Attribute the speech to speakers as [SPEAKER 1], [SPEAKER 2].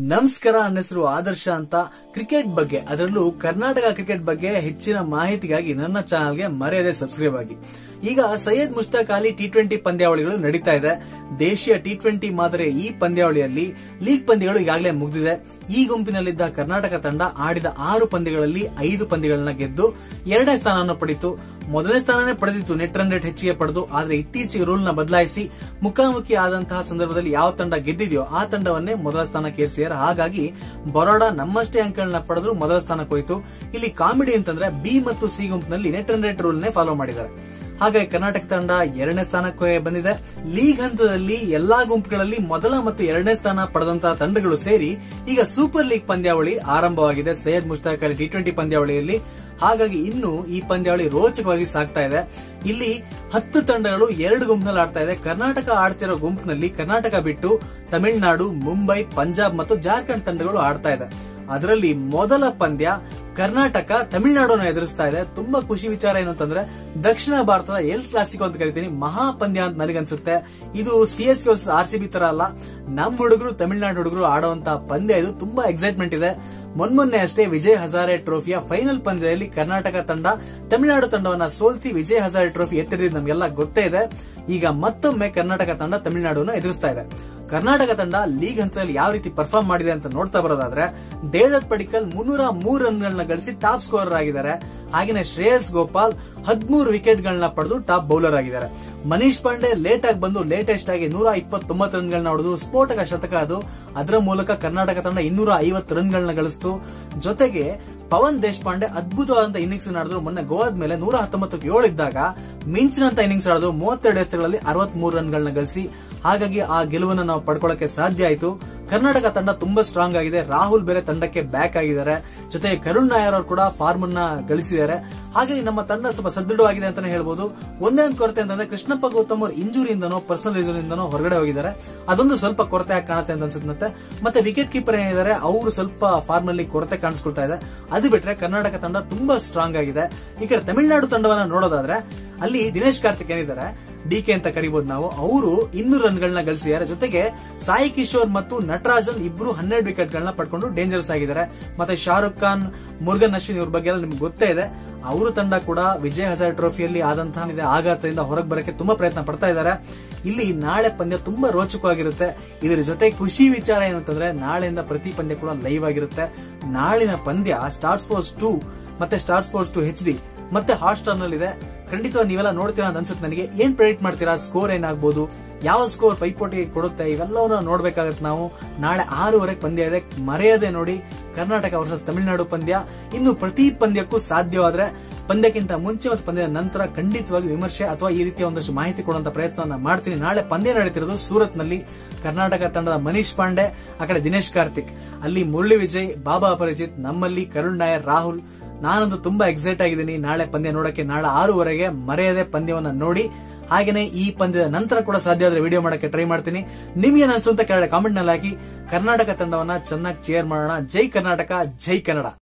[SPEAKER 1] ನಮಸ್ಕಾರ ನನ್ನ ಹೆಸರು ಆದರ್ಶ ಅಂತ ಕ್ರಿಕೆಟ್ ಬಗ್ಗೆ ಅದರಲ್ಲೂ ಕರ್ನಾಟಕ ಕ್ರಿಕೆಟ್ ಬಗ್ಗೆ ಹೆಚ್ಚಿನ ಮಾಹಿತಿಗಾಗಿ ನನ್ನ ಚಾನಲ್ಗೆ ಮರೆಯದೆ ಸಬ್ಸ್ಕ್ರೈಬ್ ಆಗಿ ಈಗ ಸೈಯದ್ ಮುಷ್ತಾಕ್ ಅಲಿ ಟಿ ಟ್ವೆಂಟಿ ಪಂದ್ಯಾವಳಿಗಳು ನಡೀತಾ ಇದೆ ದೇಶೀಯ ಟಿ ಟ್ವೆಂಟಿ ಮಾದರಿಯ ಈ ಪಂದ್ಯಾವಳಿಯಲ್ಲಿ ಲೀಗ್ ಪಂದ್ಯಗಳು ಈಗಾಗಲೇ ಮುಗಿದಿದೆ ಈ ಗುಂಪಿನಲ್ಲಿದ್ದ ಕರ್ನಾಟಕ ತಂಡ ಆಡಿದ ಆರು ಪಂದ್ಯಗಳಲ್ಲಿ ಐದು ಪಂದ್ಯಗಳನ್ನ ಗೆದ್ದು ಎರಡನೇ ಸ್ಥಾನವನ್ನು ಪಡೆಯಿತು ಮೊದಲನೇ ಸ್ಥಾನನೇ ಪಡೆದಿತ್ತು ನೆಟ್ ರನ್ ರೇಟ್ ಹೆಚ್ಚಿಗೆ ಪಡೆದು ಆದ್ರೆ ಇತ್ತೀಚೆಗೆ ರೂಲ್ ನ ಬದಲಾಯಿಸಿ ಮುಖಾಮುಖಿ ಆದಂತಹ ಸಂದರ್ಭದಲ್ಲಿ ಯಾವ ತಂಡ ಗೆದ್ದಿದೆಯೋ ಆ ತಂಡವನ್ನೇ ಮೊದಲ ಸ್ಥಾನಕ್ಕೆ ಏರಿಸಿದ್ದಾರೆ ಹಾಗಾಗಿ ಬರೋಡಾ ನಮ್ಮಷ್ಟೇ ಅಂಕಗಳನ್ನ ಪಡೆದ್ರು ಮೊದಲ ಸ್ಥಾನಕ್ಕೆ ಹೋಯಿತು ಇಲ್ಲಿ ಕಾಮಿಡಿ ಅಂತಂದ್ರೆ ಬಿ ಮತ್ತು ಸಿ ಗುಂಪಿನಲ್ಲಿ ನೆಟ್ ರನ್ ರೇಟ್ ರೂಲ್ ನೇ ಫಾಲೋ ಮಾಡಿದ್ದಾರೆ ಹಾಗಾಗಿ ಕರ್ನಾಟಕ ತಂಡ ಎರಡನೇ ಸ್ಥಾನಕ್ಕೆ ಬಂದಿದೆ ಲೀಗ್ ಹಂತದಲ್ಲಿ ಎಲ್ಲಾ ಗುಂಪುಗಳಲ್ಲಿ ಮೊದಲ ಮತ್ತು ಎರಡನೇ ಸ್ಥಾನ ಪಡೆದಂತಹ ತಂಡಗಳು ಸೇರಿ ಈಗ ಸೂಪರ್ ಲೀಗ್ ಪಂದ್ಯಾವಳಿ ಆರಂಭವಾಗಿದೆ ಸೈಯದ್ ಮುಷ್ತಾಕ್ ಅಲಿ ಟಿ ಟ್ವೆಂಟಿ ಪಂದ್ಯಾವಳಿಯಲ್ಲಿ ಹಾಗಾಗಿ ಇನ್ನು ಈ ಪಂದ್ಯಾವಳಿ ರೋಚಕವಾಗಿ ಸಾಗ್ತಾ ಇದೆ ಇಲ್ಲಿ ಹತ್ತು ತಂಡಗಳು ಎರಡು ಗುಂಪಿನಲ್ಲಿ ಆಡ್ತಾ ಇದೆ ಕರ್ನಾಟಕ ಆಡ್ತಿರೋ ಗುಂಪಿನಲ್ಲಿ ಕರ್ನಾಟಕ ಬಿಟ್ಟು ತಮಿಳುನಾಡು ಮುಂಬೈ ಪಂಜಾಬ್ ಮತ್ತು ಜಾರ್ಖಂಡ್ ತಂಡಗಳು ಆಡ್ತಾ ಇದೆ ಅದರಲ್ಲಿ ಮೊದಲ ಪಂದ್ಯ ಕರ್ನಾಟಕ ತಮಿಳುನಾಡನ್ನು ಎದುರಿಸ್ತಾ ಇದೆ ತುಂಬಾ ಖುಷಿ ವಿಚಾರ ಏನು ಅಂತಂದ್ರೆ ದಕ್ಷಿಣ ಭಾರತದ ಎಲ್ ಕ್ಲಾಸಿಕೋ ಅಂತ ಕರಿತೀನಿ ಮಹಾ ಪಂದ್ಯ ಅಂತ ನನಗನ್ಸುತ್ತೆ ಇದು C S K R C B ತರ ಅಲ್ಲ ನಮ್ಮ ಹುಡುಗರು ತಮಿಳುನಾಡು ಹುಡುಗರು ಆಡುವಂತ ಪಂದ್ಯ ಇದು ತುಂಬಾ ಎಕ್ಸೈಟ್ಮೆಂಟ್ ಇದೆ ಮೊನ್ಮೊನ್ನೆ ಅಷ್ಟೇ ವಿಜಯ್ ಹಜಾರೆ ಟ್ರೋಫಿಯ ಫೈನಲ್ ಪಂದ್ಯದಲ್ಲಿ ಕರ್ನಾಟಕ ತಂಡ ತಮಿಳುನಾಡು ತಂಡವನ್ನ ಸೋಲಿಸಿ ವಿಜಯ್ ಹಜಾರೆ ಟ್ರೋಫಿ ಎತ್ತಿಡಿದ್ ನಮ್ಗೆಲ್ಲ ಗೊತ್ತೇ ಇದೆ ಈಗ ಮತ್ತೊಮ್ಮೆ ಕರ್ನಾಟಕ ತಂಡ ತಮಿಳುನಾಡನ್ನು ಎದುರಿಸ್ತಾ ಇದೆ ಕರ್ನಾಟಕ ತಂಡ ಲೀಗ್ ಹಂತದಲ್ಲಿ ಯಾವ ರೀತಿ ಪರ್ಫಾರ್ಮ್ ಮಾಡಿದೆ ಅಂತ ನೋಡ್ತಾ ಬರೋದಾದ್ರೆ ದೇವದತ್ ಪಡಿಕಲ್ ಮುನ್ನೂರ ಮೂರು ರನ್ಗಳನ್ನ ಗಳಿಸಿ ಟಾಪ್ ಸ್ಕೋರರ್ ಆಗಿದ್ದಾರೆ ಹಾಗೆಯೇ ಶ್ರೇಯಸ್ ಗೋಪಾಲ್ ಹದಿಮೂರು ವಿಕೆಟ್ ಗಳನ್ನ ಪಡೆದು ಟಾಪ್ ಬೌಲರ್ ಆಗಿದ್ದಾರೆ ಮನೀಶ್ ಪಾಂಡೆ ಲೇಟ್ ಆಗಿ ಬಂದು ಲೇಟೆಸ್ಟ್ ಆಗಿ ನೂರ ಇಪ್ಪತ್ತೊಂಬತ್ತು ರನ್ಗಳನ್ನ ಹೊಡೆದು ಸ್ಫೋಟಕ ಶತಕ ಅದು ಅದರ ಮೂಲಕ ಕರ್ನಾಟಕ ತಂಡ ಇನ್ನೂರ ಐವತ್ತು ರನ್ಗಳನ್ನ ಗಳಿಸಿತು ಜೊತೆಗೆ ಪವನ್ ದೇಶಪಾಂಡೆ ಅದ್ಭುತವಾದಂತ ಇನ್ನಿಂಗ್ಸ್ ಆಡಿದ್ರು ಮೊನ್ನೆ ಗೋವಾದ ಮೇಲೆ ನೂರ ಹತ್ತೊಂಬತ್ತಕ್ಕೆ ಏಳು ಇದ್ದಾಗ ಮಿಂಚಿನಂತ ಇನ್ನಿಂಗ್ಸ್ ಆಡಿದ್ರು ಮೂವತ್ತೆರಡು ಎಸೆಗಳಲ್ಲಿ ಅರವತ್ಮೂರು ರನ್ಗಳನ್ನ ಗಳಿಸಿ ಹಾಗಾಗಿ ಆ ಗೆಲುವನ್ನು ನಾವು ಪಡ್ಕೊಳ್ಳಕ್ಕೆ ಸಾಧ್ಯ ಆಯಿತು ಕರ್ನಾಟಕ ತಂಡ ತುಂಬಾ ಸ್ಟ್ರಾಂಗ್ ಆಗಿದೆ ರಾಹುಲ್ ಬೇರೆ ತಂಡಕ್ಕೆ ಬ್ಯಾಕ್ ಆಗಿದ್ದಾರೆ ಜೊತೆಗೆ ಕರುಣ್ ನಾಯರ್ ಅವರು ಕೂಡ ಫಾರ್ಮ್ ಅನ್ನ ಗಳಿಸಿದ್ದಾರೆ ಹಾಗಾಗಿ ನಮ್ಮ ತಂಡ ಸ್ವಲ್ಪ ಸದೃಢವಾಗಿದೆ ಅಂತಾನೆ ಹೇಳ್ಬೋದು ಒಂದೇ ಒಂದು ಕೊರತೆ ಅಂತಂದ್ರೆ ಕೃಷ್ಣಪ್ಪ ಗೌತಮ್ ಅವರು ಇಂಜುರಿಯಿಂದನೋ ಪರ್ಸನಲ್ ರೀಸನ್ ಇಂದನೋ ಹೊರಗಡೆ ಹೋಗಿದ್ದಾರೆ ಅದೊಂದು ಸ್ವಲ್ಪ ಕೊರತೆ ಆಗಿ ಕಾಣುತ್ತೆ ಅಂತ ಅನ್ಸುತ್ತೆ ಮತ್ತೆ ವಿಕೆಟ್ ಕೀಪರ್ ಏನಿದ್ದಾರೆ ಅವರು ಸ್ವಲ್ಪ ಫಾರ್ಮ್ ಅಲ್ಲಿ ಕೊರತೆ ಕಾಣಿಸ್ಕೊಳ್ತಾ ಇದೆ ಅದು ಬಿಟ್ರೆ ಕರ್ನಾಟಕ ತಂಡ ತುಂಬಾ ಸ್ಟ್ರಾಂಗ್ ಆಗಿದೆ ಈ ಕಡೆ ತಮಿಳುನಾಡು ತಂಡವನ್ನ ನೋಡೋದಾದ್ರೆ ಅಲ್ಲಿ ದಿನೇಶ್ ಕಾರ್ತಿಕ್ ಏನಿದ್ದಾರೆ ಡಿಕೆ ಅಂತ ಕರಿಬಹುದು ನಾವು ಅವರು ಇನ್ನೂರು ರನ್ಗಳನ್ನ ಗಳಿಸಿದ್ದಾರೆ ಜೊತೆಗೆ ಸಾಯಿ ಕಿಶೋರ್ ಮತ್ತು ನಟರಾಜನ್ ಇಬ್ರು ಹನ್ನೆರಡು ವಿಕೆಟ್ ಗಳನ್ನ ಪಡ್ಕೊಂಡು ಡೇಂಜರಸ್ ಆಗಿದ್ದಾರೆ ಮತ್ತೆ ಶಾರುಖ್ ಖಾನ್ ಮುರುಗನ್ ಅಶ್ವಿನ್ ಇವ್ರ ಬಗ್ಗೆ ಎಲ್ಲ ನಿಮ್ಗೆ ಗೊತ್ತೇ ಇದೆ ಅವರು ತಂಡ ಕೂಡ ವಿಜಯ್ ಹಜಾರ್ ಟ್ರೋಫಿಯಲ್ಲಿ ಆದಂತಹ ಆಘಾತದಿಂದ ಹೊರಗೆ ಬರಕ್ಕೆ ತುಂಬಾ ಪ್ರಯತ್ನ ಪಡ್ತಾ ಇದ್ದಾರೆ ಇಲ್ಲಿ ನಾಳೆ ಪಂದ್ಯ ತುಂಬಾ ರೋಚಕವಾಗಿರುತ್ತೆ ಇದರ ಜೊತೆ ಖುಷಿ ವಿಚಾರ ಏನಂತಂದ್ರೆ ನಾಳೆಯಿಂದ ಪ್ರತಿ ಪಂದ್ಯ ಕೂಡ ಲೈವ್ ಆಗಿರುತ್ತೆ ನಾಳಿನ ಪಂದ್ಯ ಸ್ಟಾರ್ ಸ್ಪೋರ್ಟ್ಸ್ ಟೂ ಮತ್ತೆ Star Sports two H D ಮತ್ತೆ ಹಾಟ್ ಸ್ಟಾರ್ ನಲ್ಲಿ ಇದೆ ಖಂಡಿತವಾಗಿ ನೀವೆಲ್ಲ ನೋಡ್ತೀರಾ ಅಂತ ಅನ್ಸುತ್ತೆ ನನಗೆ ಏನ್ ಪ್ರೆಡಿಕ್ಟ್ ಮಾಡ್ತೀರಾ ಸ್ಕೋರ್ ಏನಾಗ್ಬೋದು ಯಾವ ಸ್ಕೋರ್ ಪೈಪೋಟಿ ಕೊಡುತ್ತೆ ಇವೆಲ್ಲವನ್ನ ನೋಡ್ಬೇಕಾಗತ್ತೆ ನಾವು ನಾಳೆ ಆರೂವರೆಗೆ ಪಂದ್ಯ ಇದೆ ಮರೆಯದೆ ನೋಡಿ ಕರ್ನಾಟಕ ವರ್ಸಸ್ ತಮಿಳುನಾಡು ಪಂದ್ಯ ಇನ್ನು ಪ್ರತಿ ಪಂದ್ಯಕ್ಕೂ ಸಾಧ್ಯವಾದ್ರೆ ಪಂದ್ಯಕ್ಕಿಂತ ಮುಂಚೆ ಮತ್ತು ಪಂದ್ಯದ ನಂತರ ಖಂಡಿತವಾಗಿ ವಿಮರ್ಶೆ ಅಥವಾ ಈ ರೀತಿಯ ಒಂದಷ್ಟು ಮಾಹಿತಿ ಕೊಡುವಂತ ಪ್ರಯತ್ನವನ್ನ ಮಾಡ್ತೀನಿ ನಾಳೆ ಪಂದ್ಯ ನಡೀತಿರೋದು ಸೂರತ್ ನಲ್ಲಿ ಕರ್ನಾಟಕ ತಂಡದ ಮನೀಶ್ ಪಾಂಡೆ ಆ ಕಡೆ ದಿನೇಶ್ ಕಾರ್ತಿಕ್ ಅಲ್ಲಿ ಮುರಳಿ ವಿಜಯ್ ಬಾಬಾ ಅಪರಿಜಿತ್ ನಮ್ಮಲ್ಲಿ ಕರುಣ್ ನಾಯರ್ ರಾಹುಲ್ ನಾನಂತೂ ತುಂಬಾ ಎಕ್ಸೈಟ್ ಆಗಿದ್ದೀನಿ ನಾಳೆ ಪಂದ್ಯ ನೋಡಕ್ಕೆ ನಾಳೆ ಆರೂವರೆಗೆ ಮರೆಯದೆ ಪಂದ್ಯವನ್ನ ನೋಡಿ ಹಾಗೇನೆ ಈ ಪಂದ್ಯದ ನಂತರ ಕೂಡ ಸಾಧ್ಯ ಆದ್ರೆ ವಿಡಿಯೋ ಮಾಡಕ್ಕೆ ಟ್ರೈ ಮಾಡ್ತೀನಿ ನಿಮ್ಗೆ ಅನಿಸ್ತು ಅಂತ ಕೆಳಗಡೆ ಕಾಮೆಂಟ್ ನಲ್ಲಿ ಹಾಕಿ ಕರ್ನಾಟಕ ತಂಡವನ್ನ ಚೆನ್ನಾಗಿ ಚೇರ್ ಮಾಡೋಣ ಜೈ ಕರ್ನಾಟಕ ಜೈ ಕನ್ನಡ